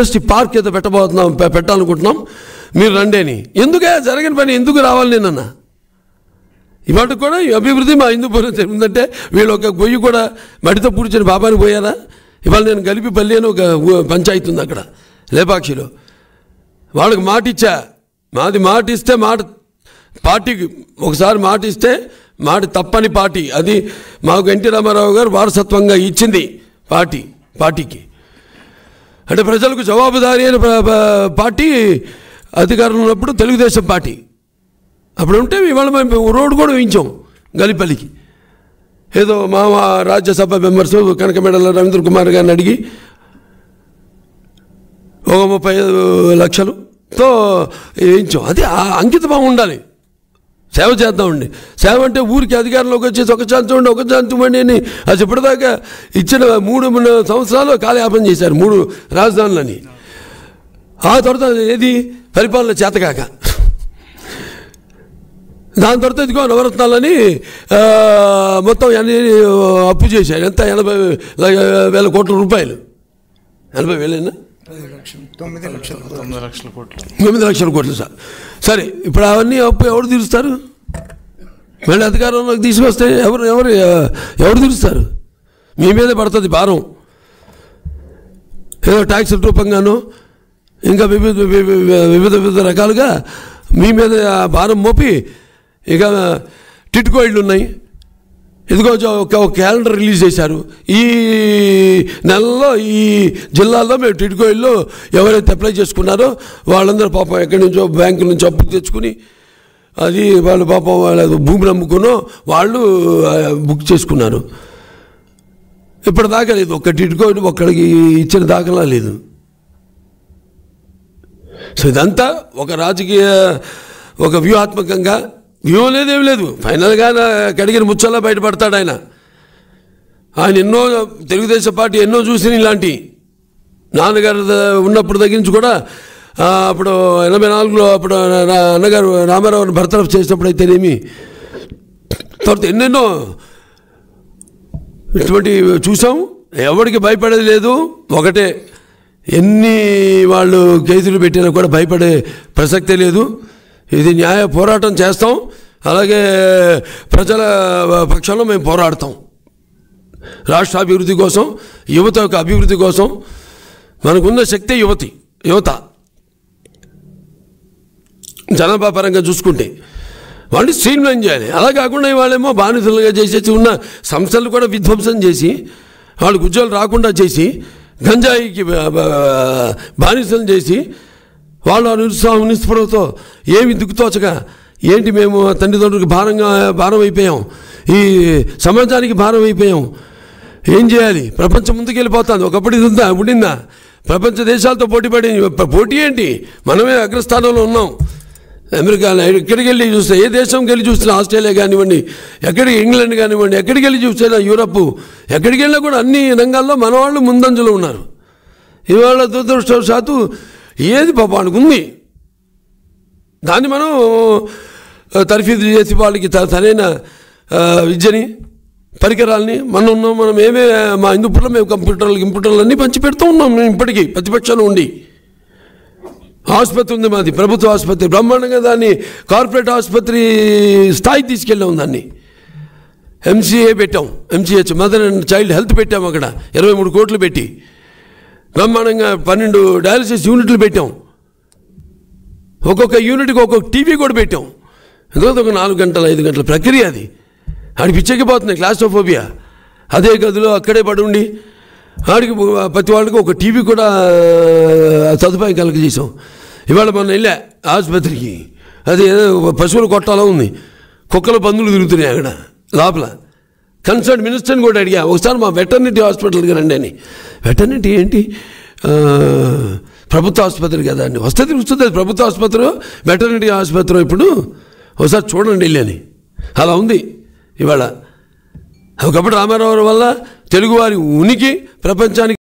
university park ఏదో పెట్టబోతున్నాం పె- పెట్టాలనుకుంటున్నాం మీరు రండి అని ఎందుకే జరిగిన పని ఎందుకు రావాలి నేనన్నా ఇవాళ కూడా ఈ అభివృద్ధి మా హిందూపురం జరిగిందంటే వీళ్ళు ఒక గొయ్యి కూడా మడితో పూడ్చిన బాబాని పోయారా ఇవాళ నేను గలిపిపల్లి అని ఒక ఊ- పంచాయతీ ఉంది అక్కడ లేపాక్షిలో వాళ్ళకి మాట ఇచ్చా మాది మాట ఇస్తే మాట పార్టీకి ఒకసారి మాట ఇస్తే మాట తప్పని పార్టీ అది మాకు ఎన్టీ రామారావు గారు వారసత్వంగా ఇచ్చింది పార్టీ పార్టీకి అంటే ప్రజలకు జవాబుదారీ అయిన ప- ప- పార్టీ అధికారంలో ఉన్నప్పుడు తెలుగుదేశం పార్టీ అప్పుడు ఉంటే ఇవాళ మేము రోడ్డు కూడా వేయించాం గలిపల్లికి ఏదో మా మా రాజ్యసభ మెంబర్స్ కనకమెడల రవీంద్ర కుమార్ గారిని అడిగి ఒక ముప్పై ఐదు లక్షలుతో వేయించాం అది ఆ అంకిత భావం ఉండాలి సేవ చేద్దామండి సేవ అంటే ఊరికి అధికారంలోకి వచ్చేసి ఒక ఛాన్స్ ఉండి ఒక ఛాన్స్ ఇవ్వండి అని అది ఇప్పటిదాకా ఇచ్చిన మూడు మూడు సంవత్సరాలు కాలయాపన చేశారు మూడు రాజధానులని ఆ తర్వాత ఏది పరిపాలన చేతకాక దాని తర్వాత ఇదిగో నవరత్నాలని ఆ, మొత్తం ఎన్ని అప్పు చేశారు ఎంత ఎనభై వేల కోట్ల రూపాయలు ఎనభై వేలేనా పది లక్షలు తొమ్మిది లక్షలు తొమ్మిది లక్షల కోట్లు తొమ్మిది లక్షల కోట్లు సార్ సరే ఇప్పుడు అవన్నీ అప్పు ఎవరు తీరుస్తారు మళ్ళీ అధికారంలోకి తీసుకొస్తే ఎవరు ఎవరు ఎవరు తీరుస్తారు మీ మీదే పడుతుంది భారం ఏదో ట్యాక్స్ రూపంగాను ఇంకా వివిధ వివిధ వివిధ వివిధ రకాలుగా మీ మీద ఆ భారం మోపి ఇక టిట్కో ఇళ్ళు ఉన్నాయి ఇదిగో జో- ఒక ఒక క్యాలెండర్ రిలీజ్ చేశారు ఈ నెలలో ఈ జిల్లాలో మేము టిట్కో ఇల్లు ఎవరైతే అప్లై చేసుకున్నారో వాళ్ళందరూ పాపం ఎక్కడి నుంచో బ్యాంకు నుంచి అప్పు తెచ్చుకుని అది వాళ్ళు పాపం వాళ్ళ భూమిని అమ్ముకునో వాళ్ళు ఆ, బుక్ చేసుకున్నారు ఇప్పటిదాకా లేదు ఒక్క టిట్కో ఇల్లు ఒక్కడికి ఇచ్చిన దాఖలా లేదు సో ఇదంతా ఒక రాజకీయ ఒక వ్యూహాత్మకంగా వ్యూహం లేదేం లేదు ఫైనల్గా నా కడిగిన ముచ్చల్లా బయటపడతాడు ఆయన ఆయన ఎన్నో తెలుగుదేశం పార్టీ ఎన్నో చూసిన ఇలాంటి నాన్నగారు ద- ఉన్నప్పుడు దగ్గర నుంచి కూడా ఆ, అప్పుడు ఎనభై నాలుగులో అప్పుడు నా అన్నగారు రామారావుని భర్తరఫ్ చేసినప్పుడు అయితేనేమి తర్వాత ఎన్నెన్నో ఇటువంటి చూసాం ఎవరికి భయపడేది లేదు ఒకటే ఎన్ని వాళ్ళు కేసులు పెట్టినా కూడా భయపడే ప్రసక్తే లేదు ఇది న్యాయ పోరాటం చేస్తాం అలాగే ప్రజల పక్షంలో మేము పోరాడతాం రాష్ట్ర అభివృద్ధి కోసం యువత యొక్క అభివృద్ధి కోసం మనకున్న శక్తి యువతి యువత జనాభా పరంగా చూసుకుంటే వాళ్ళని స్ట్రీమ్లైన్ చేయాలి అలా కాకుండా వాళ్ళేమో బానిసలుగా చేసేసి ఉన్న సంస్థలు కూడా విధ్వంసం చేసి వాళ్ళకి ఉద్యోగాలు రాకుండా చేసి గంజాయికి బ- బ- బానిసలు చేసి వాళ్ళు ఆ నిరుత్సాహం నిస్పృహతో ఏమి దిక్కుతోచగా ఏంటి మేము తండ్రిదండ్రులకు భారంగా భారం అయిపోయాం ఈ సమాజానికి భారం అయిపోయాం ఏం చేయాలి ప్రపంచం ముందుకు వెళ్ళిపోతుంది ఒకప్పుడు ఇది ఉందా ఉండిందా ప్రపంచ దేశాలతో పోటీ పడి పోటీ ఏంటి మనమే అగ్రస్థానంలో ఉన్నాం అమెరికా ఎక్కడికి వెళ్ళి చూస్తే ఏ దేశంకి వెళ్ళి చూసినా ఆస్ట్రేలియా కానివ్వండి ఎక్కడికి ఇంగ్లాండ్ కానివ్వండి ఎక్కడికి వెళ్ళి చూసినా యూరప్ ఎక్కడికి వెళ్ళినా కూడా అన్ని రంగాల్లో మన వాళ్ళు ముందంజలో ఉన్నారు ఇవాళ దురదృష్టవశాత్తు ఏది పాపానికి ఉంది దాన్ని మనం ఆ, తర్ఫీదు చేసి వాళ్ళకి త- సరైన ఆ, విద్యని పరికరాలని మనం ఉన్నాం మనం ఏమే మా హిందూపురంలో మేము కంప్యూటర్లు కంప్యూటర్లు అన్నీ పంచి పెడుతూ ఉన్నాం మేము ఇప్పటికీ ప్రతిపక్షంలో ఉండి ఆసుపత్రి ఉంది మాది ప్రభుత్వ ఆసుపత్రి బ్రహ్మాండంగా దాన్ని కార్పొరేట్ ఆసుపత్రి స్థాయి తీసుకెళ్ళాం దాన్ని ఎంసీఏ పెట్టాం MCH mother and child health పెట్టాం అక్కడ ఇరవై మూడు కోట్లు పెట్టి బ్రహ్మాండంగా పన్నెండు డయాలసిస్ యూనిట్లు పెట్టాం ఒక్కొక్క యూనిట్కి ఒక్కొక్క టీవీ కూడా పెట్టాం ఎందుకంటే ఒక నాలుగు గంటల ఐదు గంటల ప్రక్రియ అది ఆడికి పిచ్చెక్కిపోతుంది క్లాస్ట్రోఫోబియా అదే గదిలో అక్కడే పడి ఉండి ఆడికి ప్రతి వాళ్ళకి ఒక టీవీ కూడా ఆ, సదుపాయం కలగజేసాం ఇవాళ మనం వెళ్ళా ఆసుపత్రికి అది ఏదో పశువుల కొట్టాలో ఉంది కుక్కల పందులు తిరుగుతున్నాయి అక్కడ లోపల కన్సర్న్ మినిస్టర్ని కూడా అడిగా ఒకసారి మా వెటర్నిటీ హాస్పిటల్కి రండి అని వెటర్నిటీ ఏంటి ఆ, ప్రభుత్వ ఆసుపత్రి కదా అండి వస్తే వస్తుంది అది ప్రభుత్వ ఆసుపత్రి వెటర్నిటీ ఆసుపత్రి ఇప్పుడు ఒకసారి చూడండి వెళ్ళి అని అలా ఉంది ఇవాళ ఒకప్పుడు రామారావు వల్ల తెలుగువారి ఉనికి ప్రపంచానికి